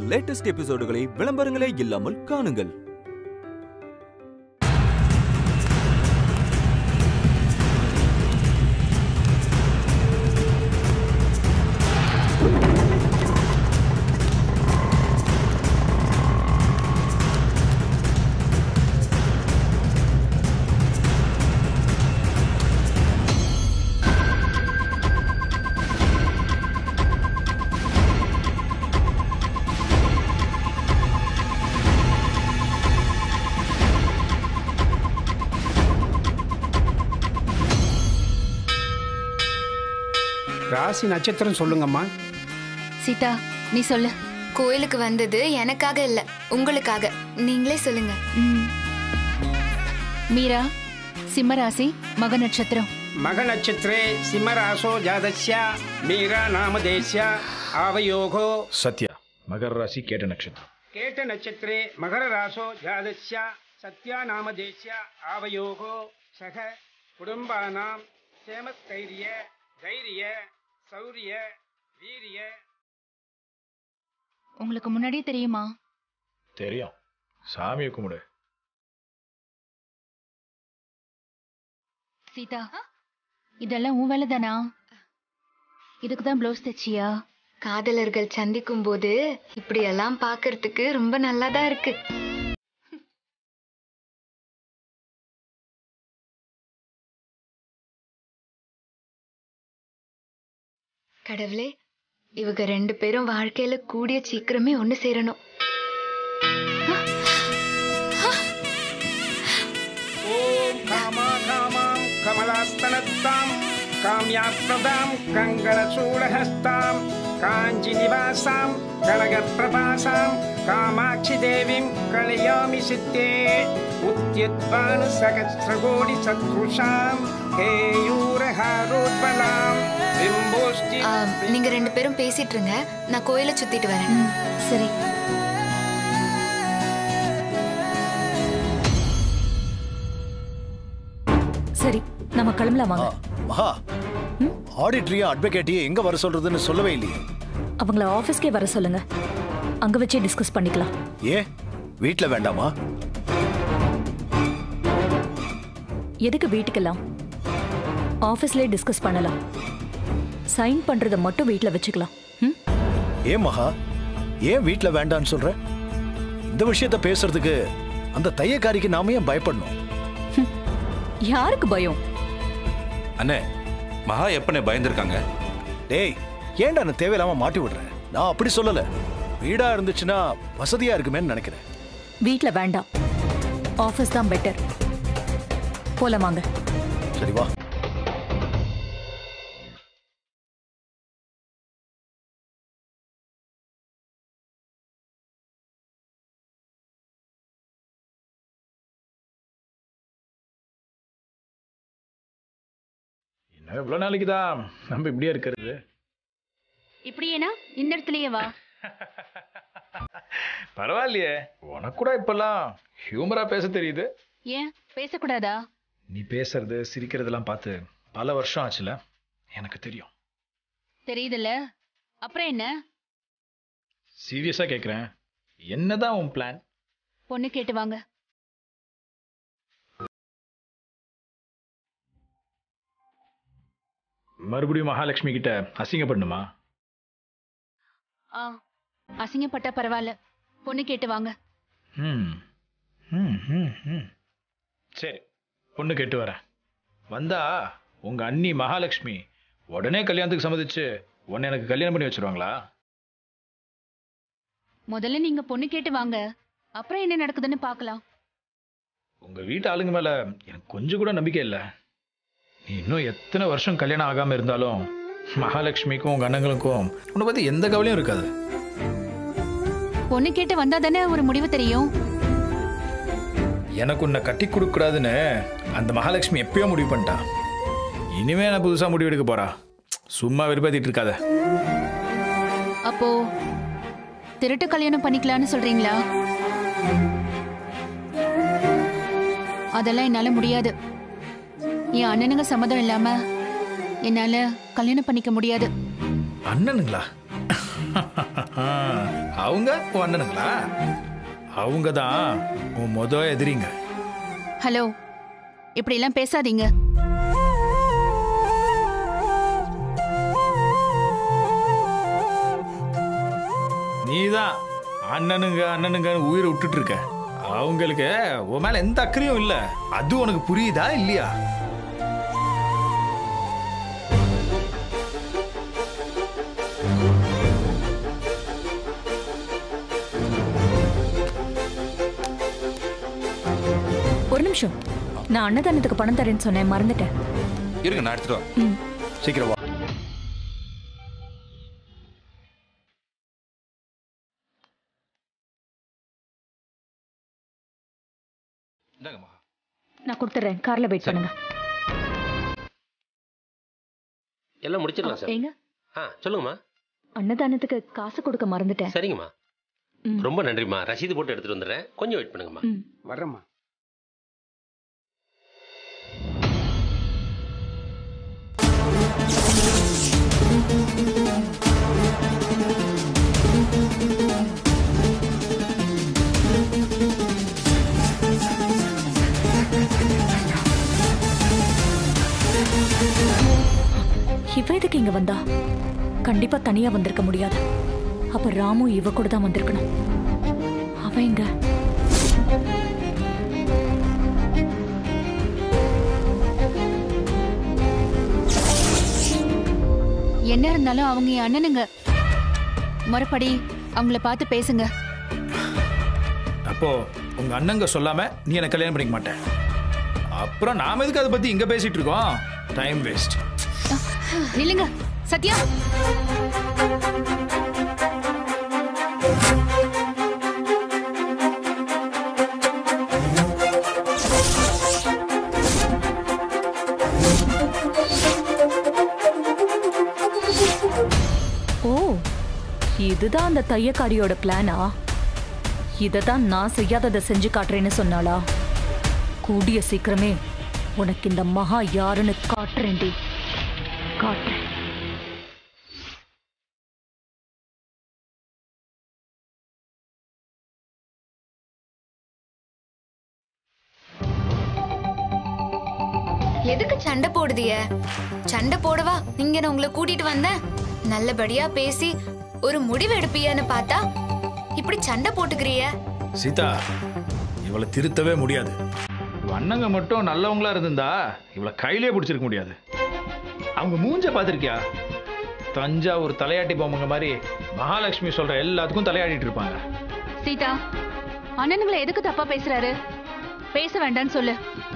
Latest எபிசோடுகளை விளம்பரங்களே இல்லாமல் காணுங்கள் ராசி நட்சத்திரம் சொல்லுங்கம்மா சீதா நீ சொல்லு கோயிலுக்கு வந்தது எனக்காக இல்ல உங்களுக்காக நீங்களே சொல்லுங்க ம். மீரா சிம்மராசி மக நட்சத்திரம் மக நட்சத்திரே சிம்மராசோ ஜாதஸ்ய மீரா நாமதேஸ்ய ஆவயோகோ சத்யா மகர ராசி கேட்ட நட்சத்திரம் கேட்ட நட்சத்திரே மகர ராசோ ஜாதஸ்ய சத்யா நாமதேஸ்ய ஆவயோகோ சக குடும்பானாம் சேமஸ்தைரிய தைரிய சௌரிய வீரிய உங்களுக்கு முன்னாடியே தெரியுமா தெரியும் சாமியை கும்பிடு சீதா இதெல்லாம் உன் வேலை தானா இதுக்கு தான் ப்ளவுஸ் தைச்சியா காதலர்கள் சந்திக்கும் போது இப்படி எல்லாம் பாக்குறதுக்கு ரொம்ப நல்லாதான் இருக்கு கடவுளே இவங்க ரெண்டு பேரும் வாழ்க்கையில கூடிய சீக்கிரமே ஒண்ணு சேரணும் ஓம் காமா காமாம் கமலாஸ்தனத்தாம் காமியாத்மதாம் கங்கணசூலஹஸ்தாம் காஞ்சி நிவாசாம் கனகப்பிரபாசாம் காமாட்சி தேவிம் கலையாமி சித்தே உத்யத்வானு சகசிரகோடி சத்ருஷாம் ஹேயூரஹாரோத்பலாம் பிம்போஷ்டி ஆம், நீங்க ரெண்டு பேரும் பேசிட்டு இருங்க நான் கோயிலை சுத்திட்டு வரேன் ம் சரி சரி நம்ம கிளம்பலாம் ஆ, வாங்க மகா ஆடிட்டரையும் அட்வொகேட்டையும் எங்க வர சொல்றதுன்னு சொல்லவே இல்லையே அவங்கள ஆபீஸ்க்கே வர சொல்லுங்க அங்க வச்சே டிஸ்கஸ் பண்ணிக்கலாம் ஏன் வீட்ல வேண்டாமா எதுக்கு வீட்டுக்கெல்லாம் ஆபீஸ்லயே டிஸ்கஸ் பண்ணலாம் சைன் பண்றத மட்டும் வீட்ல வச்சுக்கலாம் ம்? ஏன் மகா ஏன் வீட்ல வேண்டான்னு சொல்ற இந்த விஷயத்த பேசுறதுக்கு அந்த தையக்காரிக்கு நாம ஏன் பயப்படணும் யாருக்கு பயம் அண்ணே மகா எப்பனே பயந்துருக்காங்க டேய் ஏன்டா நான் தேவையில்லாம மாட்டி விடுறேன் நான் அப்படி சொல்லல வீடா இருந்துச்சுன்னா வசதியா இருக்குமேன்னு நினைக்கிறேன் வீட்ல வேண்டாம் ஆபீஸ் தான் பெட்டர் போலாம் வாங்க சரி வா என்ன இவ்வளோ நாளைக்கு தான் நம்ம இப்படியே இருக்கிறது இப்படியேனா இந்த இடத்துலயே வா பரவாயில்லையே உனக்கு கூட இப்பெல்லாம் ஹியூமரா பேச தெரியுது ஏன் பேசக்கூடாதா நீ பேசுறது சிரிக்கிறதெல்லாம் பார்த்து பல வருஷம் ஆச்சுல எனக்கு தெரியும் தெரியுதுல்ல அப்புறம் என்ன சீரியஸா கேட்குறேன் என்னதான் உன் பிளான் பொண்ணு கேட்டு வாங்க மறுபடியும் மகாலட்சுமி கிட்ட அசிங்கப்படணுமா ஆ அசிங்கப்பட்டா பரவாயில்ல பொண்ணு கேட்டு வாங்க ம் ம் ம் ம் சரி பொண்ணு கேட்டு வரேன் வந்தா உங்க அண்ணி மகாலட்சுமி உடனே கல்யாணத்துக்கு சம்மதிச்சு உன்னை எனக்கு கல்யாணம் பண்ணி வச்சிருவாங்களா முதல்ல நீங்க பொண்ணு கேட்டு வாங்க அப்புறம் என்ன நடக்குதுன்னு பார்க்கலாம் உங்க வீட்டு ஆளுங்க மேல எனக்கு கொஞ்சம் கூட நம்பிக்கை இல்லை நீ இன்னும் எத்தனை வருஷம் கல்யாணம் ஆகாம இருந்தாலும் மகாலட்சுமிக்கும் உங்க அண்ணங்களுக்கும் உன்னை பத்தி எந்த கவலையும் இருக்காது பொண்ணு கேட்டு வந்தா தானே ஒரு முடிவு தெரியும் எனக்கு உன்னை கட்டி கொடுக்கூடாதுன்னு அந்த மகாலட்சுமி எப்பயோ முடிவு பண்ணிட்டா இனிமே நான் புதுசா முடிவு எடுக்க போறா சும்மா விருப்பத்திட்டு இருக்காத அப்போ திருட்டு கல்யாணம் பண்ணிக்கலாம்னு சொல்றீங்களா அதெல்லாம் என்னால முடியாது என் அண்ணனுங்க சம்மதம் இல்லாம என்னால கல்யாணம் பண்ணிக்க முடியாது அண்ணனுங்களா ஆ, அவங்க உன் அண்ணனுங்களா அவங்க தான் உன் மொத எதிரிங்க ஹலோ இப்படி எல்லாம் பேசாதீங்க நீதான் அண்ணனுங்க அண்ணனுங்க உயிரை விட்டுட்டு இருக்க அவங்களுக்கு உன் மேல எந்த அக்கறையும் இல்ல அது உனக்கு புரியுதா இல்லையா ஒரு நிமிஷம் நான் அன்னதானத்துக்கு பணம் தரேன்னு சொன்னேன் மறந்துட்டேன் இருங்க நான் எடுத்துட்டு வரேன் ம் சீக்கிரம் வா இந்தாங்க மகா நான் கொடுத்துட்றேன் கார்ல வெயிட் பண்ணுங்க எல்லாம் முடிச்சிடலாம் சார் ஏங்க ஆ சொல்லுங்கம்மா அன்னதானத்துக்கு காசு கொடுக்க மறந்துட்டேன் சரிங்கம்மா ம். ரொம்ப நன்றிம்மா ரசீது போட்டு எடுத்துட்டு வந்துடுறேன் கொஞ்சம் வெயிட் பண்ணுங்கம்மா ம் வர்றேம்மா இவ எதுக்கு இங்க வந்தா கண்டிப்பா தனியா வந்திருக்க முடியாது அப்ப ராமு இவ கூட தான் வந்திருக்கணும் அவ எங்க என்ன இருந்தாலும் அவங்க என் அண்ணனுங்க மறுபடி அவங்கள பார்த்து பேசுங்க அப்போ உங்க அண்ணங்க சொல்லாம நீ எனக்கு கல்யாணம் பண்ணிக்க மாட்டேன் அப்புறம் நாம எதுக்கு அதை பத்தி இங்க பேசிட்டு இருக்கோம் டைம் வேஸ்ட் நில்லுங்க சத்யா ஓ இதுதான் அந்த தையக்காரியோட பிளானா இதை தான் நான் செய்யாததை செஞ்சு காட்டுறேன்னு சொன்னாளா கூடிய சீக்கிரமே உனக்கு இந்த மகா யாருன்னு காட்டுறேன்டி காட்டுறேன் எதுக்கு சண்டை போடுதிய சண்டை போடவா இங்க நான் உங்களை கூட்டிட்டு வந்தேன் நல்லபடியா பேசி ஒரு முடிவு எடுப்பியான்னு பார்த்தா இப்படி சண்டை போட்டுக்கிறிய சீதா இவளை திருத்தவே முடியாது இவ அண்ணங்க மட்டும் நல்லவங்களா இருந்திருந்தா இவளை கையிலே பிடிச்சிருக்க முடியாது அவங்க மூஞ்ச பார்த்திருக்கியா தஞ்சாவூர் தலையாட்டி பொம்மைங்க மாதிரி மகாலட்சுமி சொல்ற எல்லாத்துக்கும் தலையாடிட்டு இருப்பாங்க சீதா அண்ணனுங்களை எதுக்கு தப்பா பேசுறாரு பேச வேண்டாம்னு சொல்லு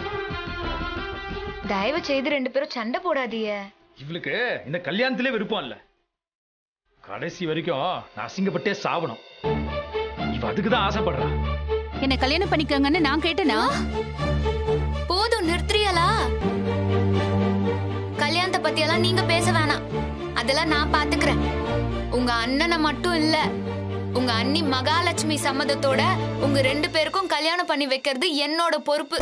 தயவு செய்து ரெண்டு பேரும் சண்டை போடாதீய இவளுக்கு இந்த கல்யாணத்திலே விருப்பம் இல்ல கடைசி வரைக்கும் நான் அசிங்கப்பட்டே சாவணும் இவ அதுக்கு தான் ஆசைப்படுறா என்ன கல்யாணம் பண்ணிக்கங்கன்னு நான் கேட்டேனா போதும் நிறுத்துறியலா கல்யாணத்தை பத்தி எல்லாம் நீங்க பேச வேணாம் அதெல்லாம் நான் பாத்துக்கிறேன் உங்க அண்ணனை மட்டும் இல்ல உங்க அண்ணி மகாலட்சுமி சம்மதத்தோட உங்க ரெண்டு பேருக்கும் கல்யாணம் பண்ணி வைக்கிறது என்னோட பொறுப்பு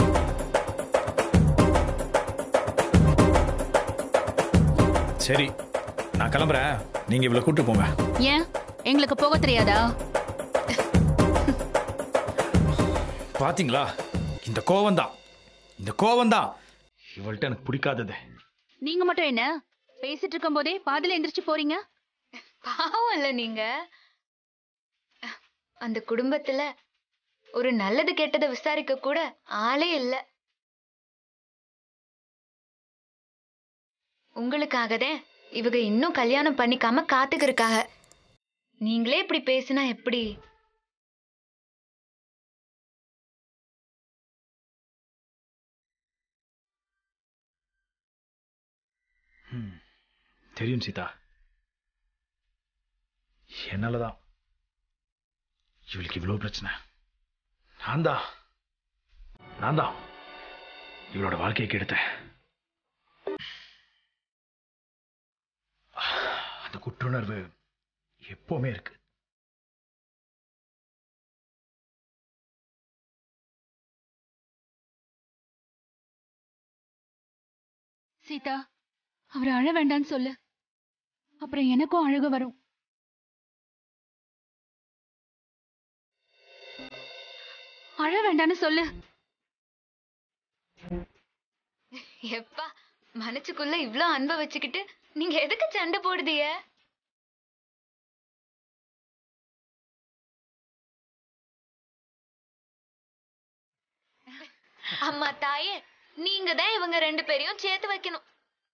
சரி நான் கிளம்புறேன் நீங்க இவளை கூட்டு போங்க ஏன் எங்களுக்கு போக தெரியாதா பாத்தீங்களா இந்த கோவம் தான் இந்த கோவம் தான் இவள்கிட்ட எனக்கு பிடிக்காதது நீங்க மட்டும் என்ன பேசிட்டு இருக்கும் போதே பாதியில எந்திரிச்சு போறீங்க பாவம் இல்ல நீங்க அந்த குடும்பத்துல ஒரு நல்லது கெட்டதை விசாரிக்க கூட ஆளே இல்ல உங்களுக்காகதே இவங்க இன்னும் கல்யாணம் பண்ணிக்காம காத்துக்கிருக்காக நீங்களே இப்படி பேசினா எப்படி தெரியும் சீதா என்னாலதான் இவளுக்கு இவ்வளவு பிரச்சனை நான் தான் நான் தான் இவளோட வாழ்க்கையை கெடுத்தேன் அந்த குற்றுணர்வு எப்பவுமே இருக்கு சீதா அவர் அழ வேண்டாம்னு சொல்லு அப்புறம் எனக்கும் அழுக வரும் அழ வேண்டான்னு சொல்லு எப்பா மனசுக்குள்ள இவ்ளோ அன்பை வச்சுக்கிட்டு நீங்க எதுக்கு சண்டை போடுதீங்க அம்மா தாயே நீங்க தான் இவங்க ரெண்டு பேரையும் சேர்த்து வைக்கணும்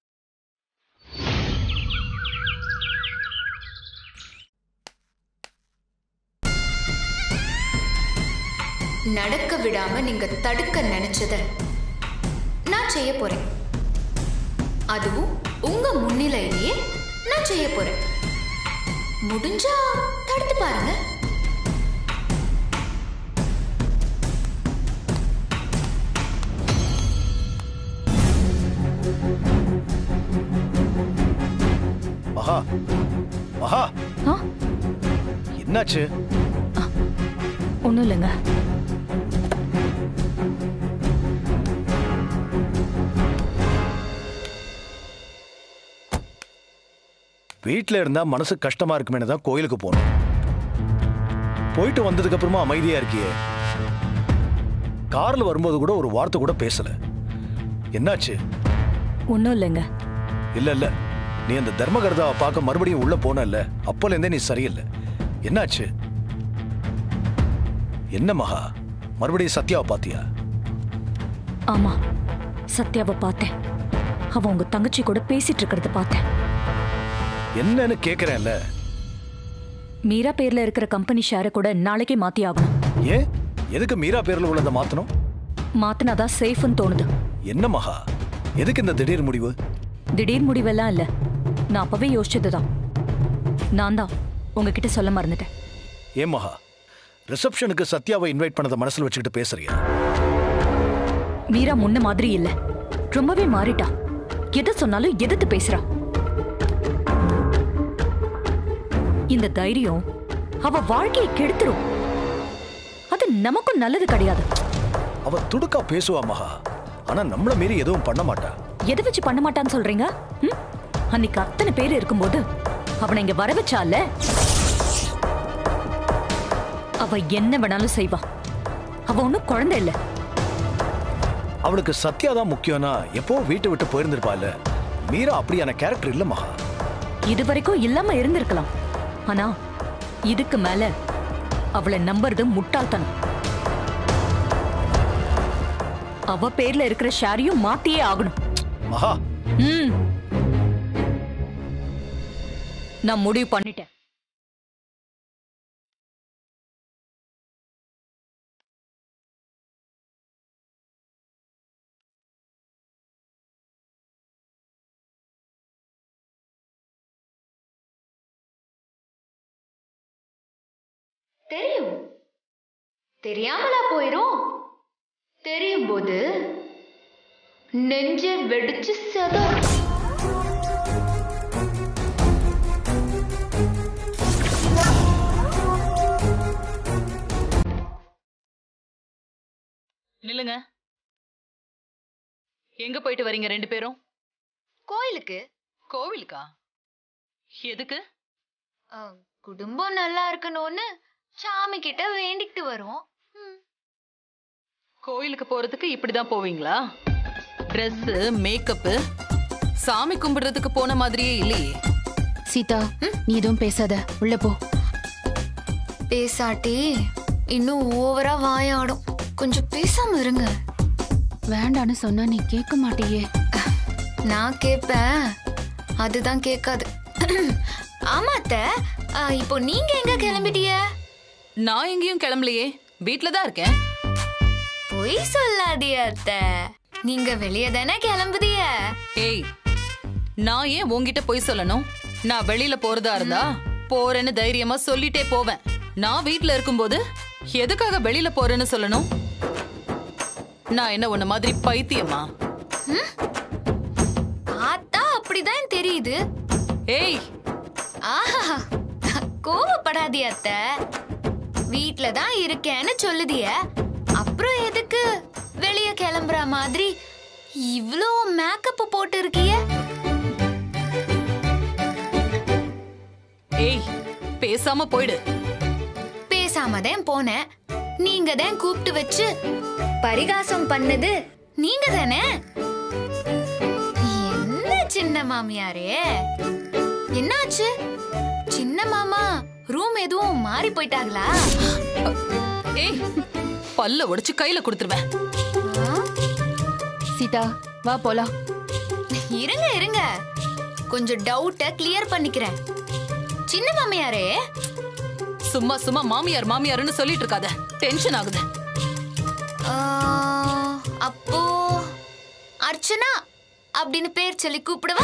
நடக்க விடாம நீங்க தடுக்க நினைச்சத நான் செய்ய போறேன் அதுவும் உங்க முன்னிலையிலேயே நான் செய்ய போறேன் முடிஞ்சா தடுத்து பாருங்க மகா மகா ஆ என்னாச்சு ஒன்றும் இல்லைங்க வீட்ல இருந்தா மனசு கஷ்டமா இருக்குமே தான் கோயிலுக்கு போனோம் போயிட்டு வந்ததுக்கு அப்புறமா அமைதியா இருக்கியே கார்ல வரும்போது கூட ஒரு வார்த்தை கூட பேசல என்னாச்சு ஒன்றும் இல்லைங்க இல்ல இல்ல நீ அந்த தர்மகர்தாவை பார்க்க மறுபடியும் உள்ள போனல்ல அப்பல இருந்தே நீ சரியில்லை என்னாச்சு என்ன மகா மறுபடியும் சத்யாவை பாத்தியா ஆமா சத்யாவை பார்த்தேன் அவ உங்க தங்கச்சி கூட பேசிட்டு இருக்கிறத பார்த்தேன் என்னன்னு கேக்குறேன்ல மீரா பேர்ல இருக்கிற கம்பெனி ஷேரை கூட நாளைக்கே மாத்தி ஆகணும் ஏன் எதுக்கு மீரா பேர்ல உள்ளதை மாத்தணும் மாத்தினாதான் சேஃப்னு தோணுது என்ன மகா எதுக்கு இந்த திடீர் முடிவு திடீர் முடிவெல்லாம் இல்ல நான் அப்பவே யோசிச்சதுதான் நான் தான் உங்ககிட்ட சொல்ல மறந்துட்டேன் ஏன் மகா ரிசப்ஷனுக்கு சத்யாவை இன்வைட் பண்ணதை மனசுல வச்சுக்கிட்டு பேசுறியா மீரா முன்ன மாதிரி இல்ல ரொம்பவே மாறிட்டா எதை சொன்னாலும் எதிர்த்து பேசுறா இந்த தைரியம் அவ வாழ்க்கையை கெடுத்துரும் அது நமக்கும் நல்லது கிடையாது அவ துடுக்கா பேசுவா மகா ஆனா நம்மள மீறி எதுவும் பண்ண மாட்டா எதை வச்சு பண்ண மாட்டான்னு சொல்றீங்க ம்? அன்னைக்கு அத்தனை பேர் இருக்கும்போது அவனை இங்க வர வச்சால அவ என்ன வேணாலும் செய்வா அவ ஒண்ணும் குழந்தை இல்ல அவளுக்கு சத்யா தான் முக்கியம்னா எப்போ வீட்டை விட்டு போயிருந்திருப்பால மீரா அப்படியான கேரக்டர் இல்ல மகா இது வரைக்கும் இல்லாம இருந்திருக்கலாம் ஆனா இதுக்கு மேல அவளை நம்புறது முட்டாள்தனம் அவ பேர்ல இருக்கிற ஷாரியும் மாத்தியே ஆகணும் மகா ம். நான் முடிவு பண்ணிட்டேன் தெரியும் தெரியாமலா போயிரும் தெரியும் போது நெஞ்ச வெடிச்சு செதறும் நில்லுங்க எங்க போயிட்டு வரீங்க ரெண்டு பேரும் கோயிலுக்கு கோவிலுக்கா எதுக்கு அஹ், குடும்பம் நல்லா இருக்கணும்னு சாமி கிட்ட வேண்டிக்கிட்டு வரோம் கோயிலுக்கு போறதுக்கு இப்படிதான் போவீங்களா Dress மேக்கப்பு சாமி கும்பிடுறதுக்கு போன மாதிரியே இல்லையே சீதா நீ எதுவும் பேசாத உள்ள போ பேசாட்டி இன்னும் ஓவரா வாயாடும் கொஞ்சம் பேசாம இருங்க வேண்டான்னு சொன்னா நீ கேட்க மாட்டியே நான் கேட்பேன் அதுதான் கேட்காது ஆமா அத்தை அஹ், இப்போ நீங்க எங்க கிளம்பிட்டிய நான் எங்கேயும் கிளம்பலையே வீட்ல தான் இருக்கேன் பொய் சொல்லாதிய அத்தை நீங்க வெளியே தானே கிளம்புதிய ஏய் நான் ஏன் உன்கிட்ட போய் சொல்லணும் நான் வெளியில போறதா இருந்தா போறேன்னு தைரியமா சொல்லிட்டே போவேன் நான் வீட்ல இருக்கும்போது எதுக்காக வெளியில போறேன்னு சொல்லணும் நான் என்ன உன்ன மாதிரி பைத்தியமா பார்த்தா அப்படிதான் தெரியுது ஏய் ஆஹா கோவப்படாதிய அத்தை வீட்ல தான் இருக்கேன்னு சொல்லுதிய அப்புறம் எதுக்கு வெளிய கிளம்புற மாதிரி இவ்ளோ மேக்கப் போட்டு இருக்கிய ஏய் பேசாம போயிடு பேசாம தான் போனேன் நீங்க தான் கூப்பிட்டு வச்சு பரிகாசம் பண்ணது நீங்க தானே என்ன சின்ன மாமியாரே என்னாச்சு சின்ன மாமா ரூம் எதுவும் மாறி போயிட்டாங்களா ஏய் பல்ல உடைச்சு கையில கொடுத்துருவேன் சீதா வா போலாம் இருங்க இருங்க கொஞ்சம் டவுட்ட கிளியர் பண்ணிக்கிறேன் சின்ன மாமியாரே சும்மா சும்மா மாமியார் மாமியார்னு சொல்லிட்டு இருக்காத டென்ஷன் ஆகுது ஆ, அப்போ அர்ச்சனா அப்படின்னு பேர் சொல்லி கூப்பிடவா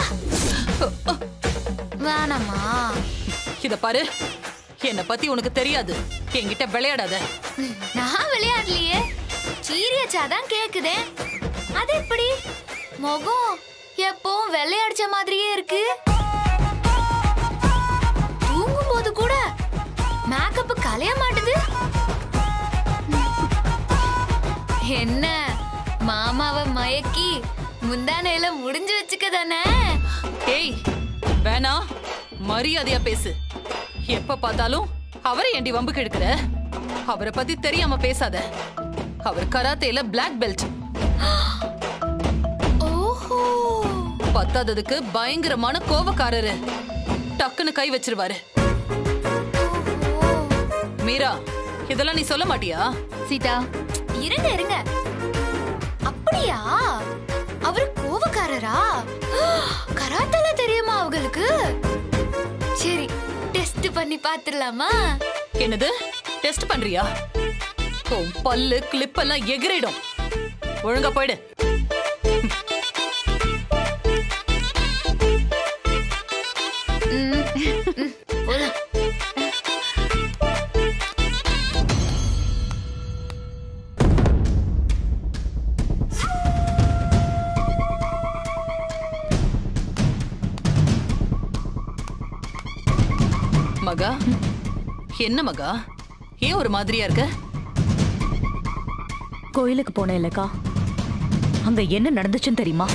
வேணாமா இத பாரு என்ன பத்தி உனக்கு தெரியாது என்கிட்ட விளையாடாத நான் விளையாடலையே சீரியஸா தான் கேக்குதே அது எப்படி முகம் எப்பவும் வெள்ளையடிச்ச மாதிரியே இருக்கு தூங்கும் போது கூட மேக்கப் கலைய மாட்டுது என்ன மாமாவை மயக்கி முந்தானையில முடிஞ்சு வச்சுக்க தானே ஏய் வேணா மரியாதையா பேசு எப்ப பார்த்தாலும் அவரை ஏண்டி வம்புக்கு எடுக்கிற அவரை பத்தி தெரியாம பேசாத அவர் கராத்தேல பிளாக் பெல்ட் ஓஹோ பத்தாததுக்கு பயங்கரமான கோவக்காரரு டக்குன்னு கை வச்சிருவாரு மீரா இதெல்லாம் நீ சொல்ல மாட்டியா சீதா இருங்க இருங்க அப்படியா அவரு கோவக்காரரா கராத்தால தெரியுமா அவங்களுக்கு சரி டெஸ்ட் பண்ணி பாத்துடலாமா என்னது டெஸ்ட் பண்றியா உன் பல்லு கிளிப் எல்லாம் எகிறிடும் ஒழுங்கா போயிடு ம், ம், போலாம். மகா என்ன மகா ஏன் ஒரு மாதிரியா இருக்க கோயிலுக்கு போனேன் இல்லக்கா அங்க என்ன நடந்துச்சுன்னு தெரியுமா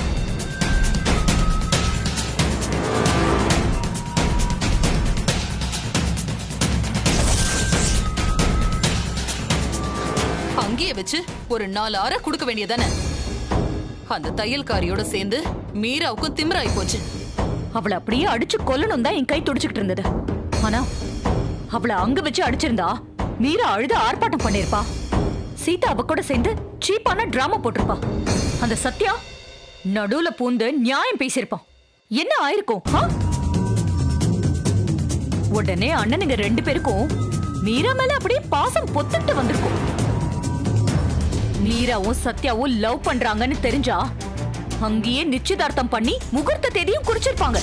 அங்கேயே வச்சு ஒரு நாலு அரை கொடுக்க வேண்டியதானே அந்த தையல்காரியோட சேர்ந்து மீராவுக்கும் திமிராயி போச்சு அவளை அப்படியே அடிச்சு கொல்லணும் தான் என் கை துடிச்சுக்கிட்டு இருந்தது ஆனா அவளை அங்க வச்சு அடிச்சிருந்தா மீரா அழுது ஆர்ப்பாட்டம் பண்ணிருப்பா சீதா அவ கூட சேர்ந்து சீப்பான டிராமா போட்டிருப்பா அந்த சத்யா நடுவுல பூந்து நியாயம் பேசியிருப்பான் என்ன ஆயிருக்கும் ஆ? உடனே அண்ணனுங்க ரெண்டு பேருக்கும் மீரா மேல அப்படியே பாசம் பொத்துட்டு வந்திருக்கும் மீராவும் சத்யாவும் லவ் பண்றாங்கன்னு தெரிஞ்சா அங்கேயே நிச்சயதார்த்தம் பண்ணி முகூர்த்த தேதியும் குறிச்சிருப்பாங்க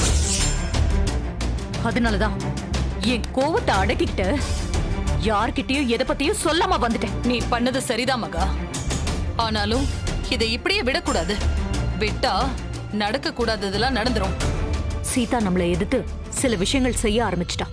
அதனாலதான் என் கோவத்தை அடக்கிக்கிட்டு யார்கிட்டயும் எதை பத்தியும் சொல்லாம வந்துட்டேன் நீ பண்ணது சரிதான் மகா ஆனாலும் இதை இப்படியே விடக்கூடாது விட்டா நடக்க கூடாததெல்லாம் நடந்துரும் சீதா நம்மளை எதிர்த்து சில விஷயங்கள் செய்ய ஆரம்பிச்சிட்டா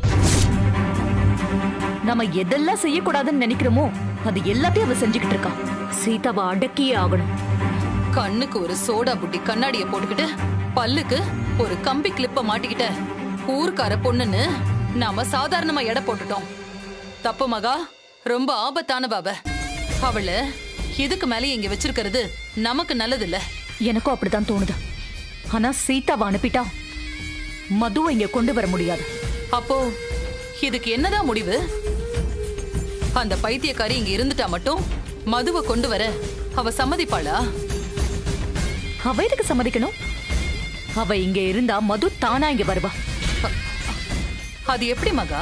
நம்ம எதெல்லாம் செய்யக்கூடாதுன்னு நினைக்கிறோமோ அது எல்லாத்தையும் அவ செஞ்சுக்கிட்டு இருக்கா சீதாவை அடக்கியே ஆகணும் கண்ணுக்கு ஒரு சோடா புட்டி கண்ணாடிய போட்டுக்கிட்டு பல்லுக்கு ஒரு கம்பி கிளிப்ப மாட்டிக்கிட்ட ஊர்க்கார பொண்ணுன்னு நாம சாதாரணமா எடை போட்டுட்டோம் தப்பு மகா ரொம்ப ஆபத்தான பாப அவளை இதுக்கு மேல இங்க வச்சிருக்கிறது நமக்கு நல்லது இல்ல எனக்கும் அப்படிதான் தோணுது ஆனா சீதாவை அனுப்பிட்டா மதுவை இங்க கொண்டு வர முடியாது அப்போ இதுக்கு என்னதான் முடிவு அந்த பைத்தியக்காரி இங்க இருந்துட்டா மட்டும் மதுவை கொண்டு வர அவ சம்மதிப்பாளா அவ எதுக்கு சம்மதிக்கணும் அவ இங்க இருந்தா மது தானா இங்க வருவா அது எப்படி மகா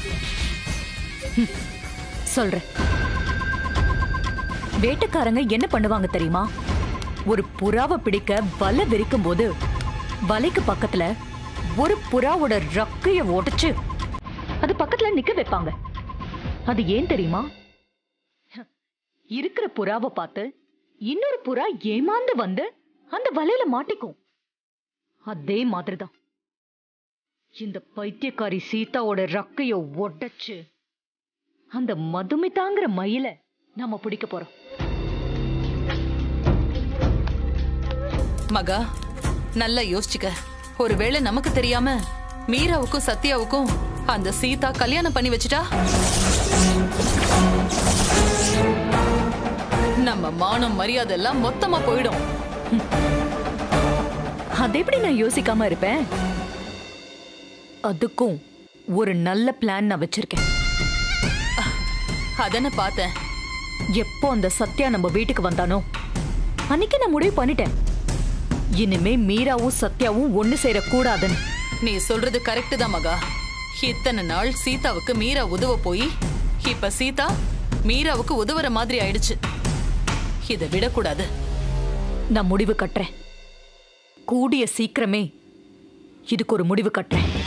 சொல்றேன் வேட்டைக்காரங்க என்ன பண்ணுவாங்க தெரியுமா ஒரு புறாவை பிடிக்க வலை விரிக்கும் போது வலைக்கு பக்கத்துல ஒரு புறாவோட ரக்கைய உடைச்சு அது பக்கத்துல நிக்க வைப்பாங்க அது ஏன் தெரியுமா இருக்கிற புறாவை பார்த்து இன்னொரு புறா ஏமாந்து வந்து அந்த வலையில மாட்டிக்கும் அதே மாதிரிதான் இந்த பைத்தியக்காரி சீதாவோட ரக்கைய உடைச்சு அந்த மதுமிதாங்கிற மயில நாம பிடிக்க போறோம் மகா நல்லா யோசிச்சுக்க ஒருவேளை நமக்கு தெரியாம மீராவுக்கும் சத்யாவுக்கும் அந்த சீதா கல்யாணம் பண்ணி வச்சுட்டா நம்ம மானம் மரியாதை எல்லாம் மொத்தமா போயிடும் அது எப்படி நான் யோசிக்காம இருப்பேன் அதுக்கும் ஒரு நல்ல பிளான் நான் வச்சிருக்கேன் அதன பார்த்தேன் எப்போ அந்த சத்யா நம்ம வீட்டுக்கு வந்தானோ அன்னைக்கு நான் முடிவு பண்ணிட்டேன் இனிமே மீராவும் சத்யாவும் ஒண்ணு சேரக்கூடாதுன்னு நீ சொல்றது கரெக்ட் தான் மகா இத்தனை நாள் சீதாவுக்கு மீரா உதவ போய் இப்ப சீதா மீராவுக்கு உதவுற மாதிரி ஆயிடுச்சு இதை விடக்கூடாது நான் முடிவு கட்டுறேன் கூடிய சீக்கிரமே இதுக்கு ஒரு முடிவு கட்டுறேன்